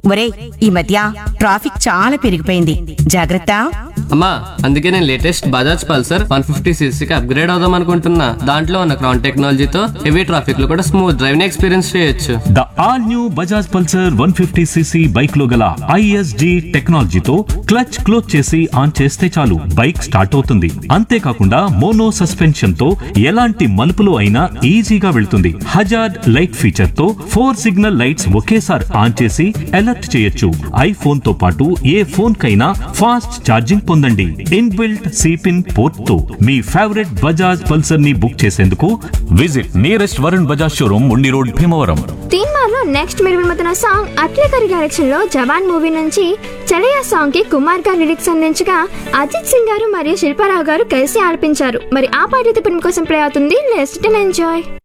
ఒరేయ్ ఈ మధ్య ట్రాఫిక్ చాలా పెరిగిపోయింది జాగ్రత్త అమ్మా అందుకే నేను latest Bajaj Pulsar one fifty సీసీకి అప్గ్రేడ్ అవుదాం అనుకుంటున్నా దాంట్లో ఉన్న క్రౌన్ టెక్నాలజీతో హెవీ ట్రాఫిక్ లో కూడా స్మూత్ డ్రైవింగ్ ఎక్స్పీరియన్స్ చేయొచ్చు the all new Bajaj Pulsar one fifty CC bike లో గల ఐఎస్జి టెక్నాలజీతో క్లచ్ క్లోజ్ చేసి ఆన్ చేస్తే చాలు బైక్ స్టార్ట్ అవుతుంది అంతేకాకుండా మోనో సస్పెన్షన్ తో ఎలాంటి మలుపులు అయినా ఈజీగా వెళ్తుంది హజార్డ్ లైట్ ఫీచర్ తో ఫోర్ సిగ్నల్ లైట్స్ ఒకేసారి ఆన్ చేసి అలర్ట్ చేయొచ్చు ఐఫోన్ తో పాటు ఏ ఫోన్ కైనా ఫాస్ట్ ఛార్జింగ్ పొందండి ఇన్బిల్ట్ సిపిన్ పోర్ట్ తో మీ ఫేవరెట్ బజాజ్ పల్సర్ ని బుక్ చేసేందుకు visit nearest Varun Bajaj showroom Undi road Bhimavaram తీన్ మార్లో నెక్స్ట్ మీరు వినబోతున్న సాంగ్ అట్లకరి డైరెక్షన్ లో జవాన్ మూవీ నుంచి చలయా సాంగ్ కి కుమార్ గారు లిరిక్స్ అందించగా అజిత్ సింగ్ గారు మరియు శిల్పారావు గారు కలిసి ఆలపించారు మరి ఆ పాట ఇప్పుడు మీకోసం ప్లే అవుతుంది లెస్ట్ ఎంజాయ్